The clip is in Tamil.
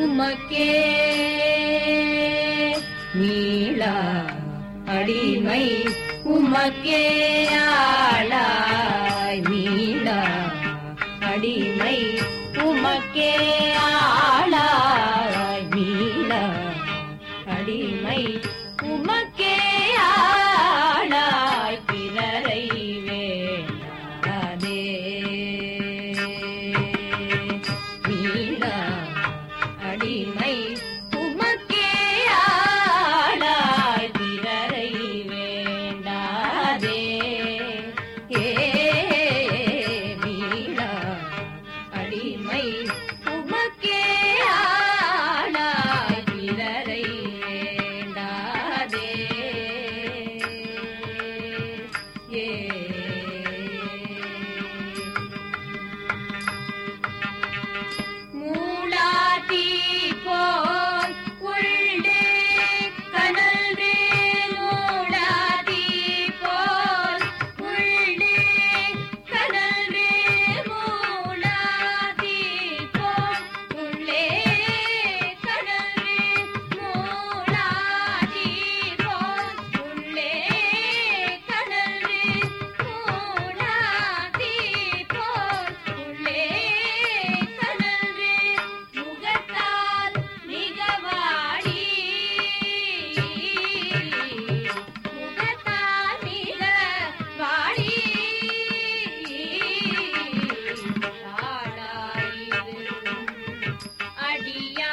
உமக்கே மீளா அடிமை உமக்கே ஆளாய் மீளா அடிமை உமக்கே ஆளாய் மீளா அடிமை உமக்கே ஆளாய் பிறரை வேண்டாதே மீளா அடிமை உமக்கே ஆளாய் பிறரை வேண்டாதே ஏ மீளா அடிமை உமக்கே ஆளாய் பிறரை வேண்டாதே ஏ மூளாதி போல் உள்ளே கனல்வே மூளாதி போல் உள்ளே கனல்வே மூளாதி போல் உள்ளே கனல்வே மூளாதி போல் உள்ளே கனல்வே மூளாதி போல் உள்ளே கனல்வே முகத்தால் மிகவாடி முகத்தால் மிகவாடி ஆளாயிருக்கும் அடிய